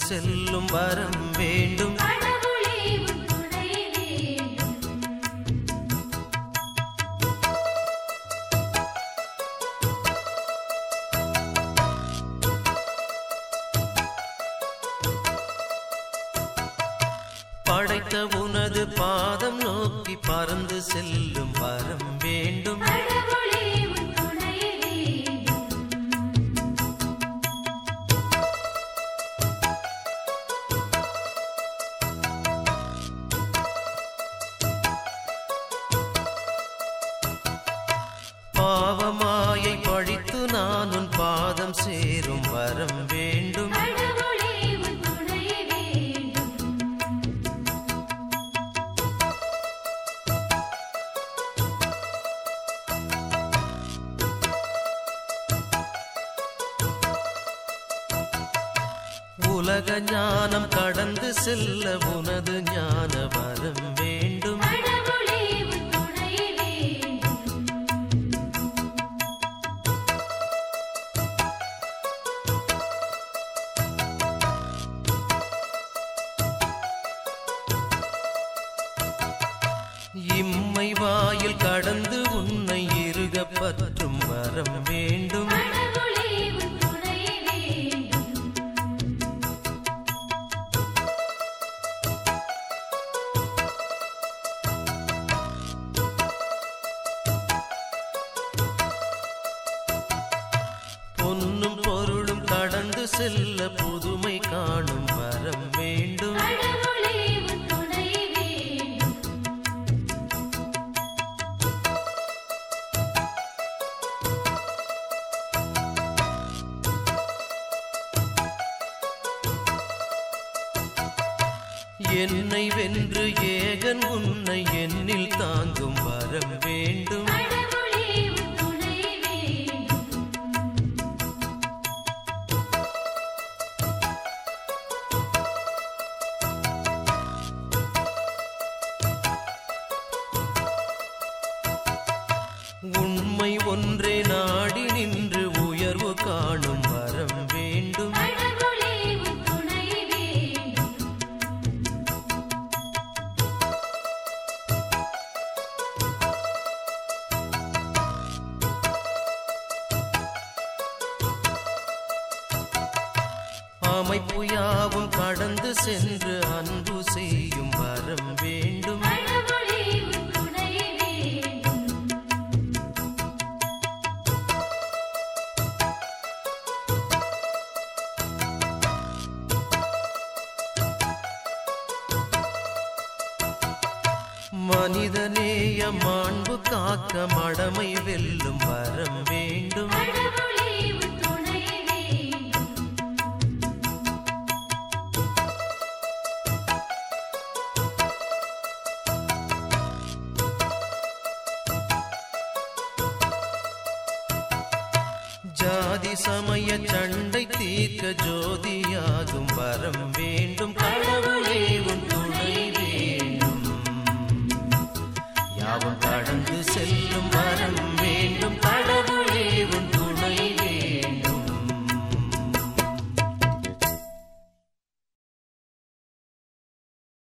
செல்லும் வரம் வேண்டும் கடவுளே உன் துணை வேண்டும் படைத்த உனது பாதம் நோக்கி பறந்து செல்லும் வரம் வேண்டும் கடவுளே உன் துணை வேண்டும் பாவமாயை பழித்து நான் உன் பாதம் சேரும் வரம் வேண்டும் கடவுளே உன் துணை வேண்டும் உலக ஞானம் கடந்து செல்ல உனது ஞான வரம் வேண்டும் கடவுளே உன் துணை வேண்டும் இம்மை வாயில் கடந்து உன்னை இருக பற்றும் வரம் வேண்டும் கடவுளே உன் துணை வேண்டும் பொன்னும் பொருளும் கடந்து செல்ல புதுமை காணும் வரம் வேண்டும் கடவுளே உன் துணை வேண்டும் என்னை வென்று ஏகன் உன்னை என்னில் தாங்கும் வரம் வேண்டும் கடவுளே உன் துணை வேண்டும் உண்மை ஒன்றே நாடி நின்று உயர்வு காணும் வரம் வேண்டும் கடவுளே உன் துணை வேண்டும் அமைப்பு யாவும் கடந்து சென்று அன்பு செய்யும் வரம் வேண்டும் கடவுளே உன் துணை வேண்டும் மனிதநேய மாண்பு காக்க மடமை வெல்லும் வரம் வேண்டும் கடவுளே உன் துணை வேண்டும் ஜாதி சமய சண்டை தீர்க்க ஜோதியாகும் வரம் வேண்டும் கடவுளே உன் துணை வேண்டும் யாவும் கடந்து செல்லும் வரம்